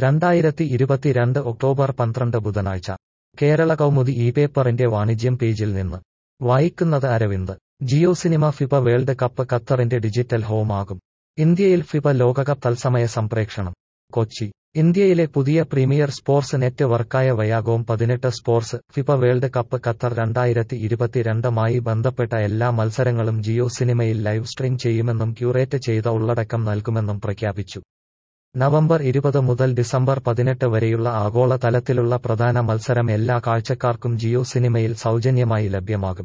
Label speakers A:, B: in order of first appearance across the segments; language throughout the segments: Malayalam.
A: രണ്ടായിരത്തി ഇരുപത്തിരണ്ട് ഒക്ടോബർ പന്ത്രണ്ട് ബുധനാഴ്ച കേരള കൗമുദി ഈ പേപ്പറിന്റെ വാണിജ്യം പേജിൽ നിന്ന് വായിക്കുന്നത് Aravind Jio cinema FIFA world cup ഖത്തറിന്റെ ഡിജിറ്റൽ ഹോമാകും ഇന്ത്യയിൽ ഫിഫ ലോകകപ്പ് തത്സമയ സംപ്രേക്ഷണം കൊച്ചി ഇന്ത്യയിലെ പുതിയ പ്രീമിയർ സ്പോർട്സ് നെറ്റ്വർക്കായ വയാഗോം പതിനെട്ട് sports FIFA world cup Qatar രണ്ടായിരത്തി ഇരുപത്തിരണ്ടുമായി ബന്ധപ്പെട്ട എല്ലാ മത്സരങ്ങളും ജിയോ സിനിമയിൽ ലൈവ് സ്ട്രീം ചെയ്യുമെന്നും ക്യൂറേറ്റ് ചെയ്ത ഉള്ളടക്കം നൽകുമെന്നും പ്രഖ്യാപിച്ചു നവംബർ ഇരുപത് മുതൽ ഡിസംബർ പതിനെട്ട് വരെയുള്ള ആഗോള തലത്തിലുള്ള പ്രധാന മത്സരം എല്ലാ കാഴ്ചക്കാർക്കും ജിയോ സിനിമയിൽ സൗജന്യമായി ലഭ്യമാകും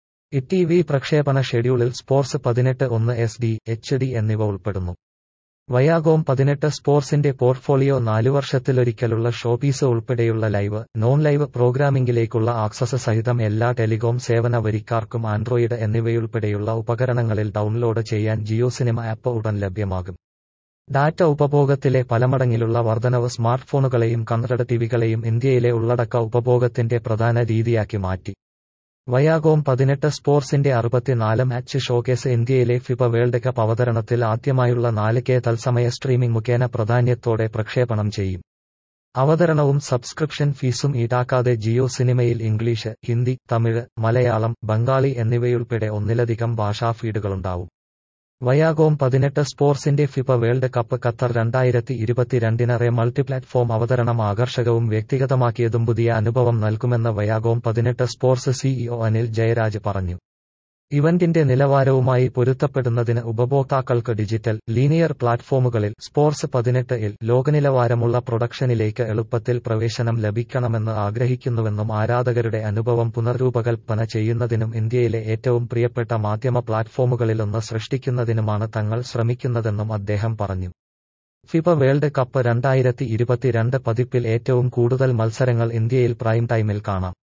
A: ഇടിവി പ്രക്ഷേപണ ഷെഡ്യൂളിൽ സ്പോർട്സ് പതിനെട്ട് ഒന്ന് എസ് ഡി എച്ച് ഡി എന്നിവ ഉൾപ്പെടുന്നു വയാഗോം പതിനെട്ട് സ്പോർട്സിന്റെ പോർട്ട്ഫോളിയോ നാലു വർഷത്തിലൊരിക്കലുള്ള ഷോപീസ് ഉൾപ്പെടെയുള്ള ലൈവ് നോൺ ലൈവ് പ്രോഗ്രാമിംഗിലേക്കുള്ള ആക്സസ് സഹിതം എല്ലാ ടെലികോം സേവന വരിക്കാർക്കും ആൻഡ്രോയിഡ് എന്നിവയുൾപ്പെടെയുള്ള ഉപകരണങ്ങളിൽ ഡൗൺലോഡ് ചെയ്യാൻ ജിയോ സിനിമ ആപ്പ് ഉടൻ ലഭ്യമാകും ഡാറ്റ ഉപഭോഗത്തിലെ പലമടങ്ങിലുള്ള വർധനവ് സ്മാർട്ട് ഫോണുകളെയും കൺട്രഡ് ടിവികളെയും ഇന്ത്യയിലെ ഉള്ളടക്ക ഉപഭോഗത്തിന്റെ പ്രധാന രീതിയാക്കി മാറ്റി വയാഗോം പതിനെട്ട് സ്പോർട്സിന്റെ അറുപത്തിനാല് മാച്ച് ഷോകേസ് ഇന്ത്യയിലെ ഫിഫ വേൾഡ് കപ്പ് അവതരണത്തിൽ ആദ്യമായുള്ള നാല് കെ തത്സമയ സ്ട്രീമിംഗ് മുഖേന പ്രാധാന്യത്തോടെ പ്രക്ഷേപണം ചെയ്യും അവതരണവും സബ്സ്ക്രിപ്ഷൻ ഫീസും ഈടാക്കാതെ ജിയോ സിനിമയിൽ ഇംഗ്ലീഷ് ഹിന്ദി തമിഴ് മലയാളം ബംഗാളി എന്നിവയുൾപ്പെടെ ഒന്നിലധികം ഭാഷാ ഫീഡുകളുണ്ടാവും വയാഗോം പതിനെട്ട് സ്പോർട്സിന്റെ ഫിഫ വേൾഡ് കപ്പ് ഖത്തർ രണ്ടായിരത്തി ഇരുപത്തിരണ്ടിനറെ മൾട്ടിപ്ലാറ്റ്ഫോം അവതരണം ആകർഷകവും വ്യക്തിഗതമാക്കിയതും പുതിയ അനുഭവം നൽകുമെന്ന് വയാഗോം പതിനെട്ട് സ്പോർട്സ് സിഇഒ അനിൽ ജയരാജ് പറഞ്ഞു ഇവന്റിന്റെ നിലവാരവുമായി പൊരുത്തപ്പെടുന്നതിന് ഉപഭോക്താക്കൾക്ക് ഡിജിറ്റൽ ലീനിയർ പ്ലാറ്റ്ഫോമുകളിൽ സ്പോർട്സ് പതിനെട്ട് ഇൽ ലോകനിലവാരമുള്ള പ്രൊഡക്ഷനിലേക്ക് എളുപ്പത്തിൽ പ്രവേശനം ലഭിക്കണമെന്ന് ആഗ്രഹിക്കുന്നുവെന്നും ആരാധകരുടെ അനുഭവം പുനർരൂപകൽപ്പന ചെയ്യുന്നതിനും ഇന്ത്യയിലെ ഏറ്റവും പ്രിയപ്പെട്ട മാധ്യമ പ്ലാറ്റ്ഫോമുകളിലൊന്ന് സൃഷ്ടിക്കുന്നതിനുമാണ് തങ്ങൾ ശ്രമിക്കുന്നതെന്നും അദ്ദേഹം പറഞ്ഞു ഫിഫ വേൾഡ് കപ്പ് രണ്ടായിരത്തി ഇരുപത്തിരണ്ട് പതിപ്പിൽ ഏറ്റവും കൂടുതൽ മത്സരങ്ങൾ ഇന്ത്യയിൽ പ്രൈം ടൈമിൽ കാണാം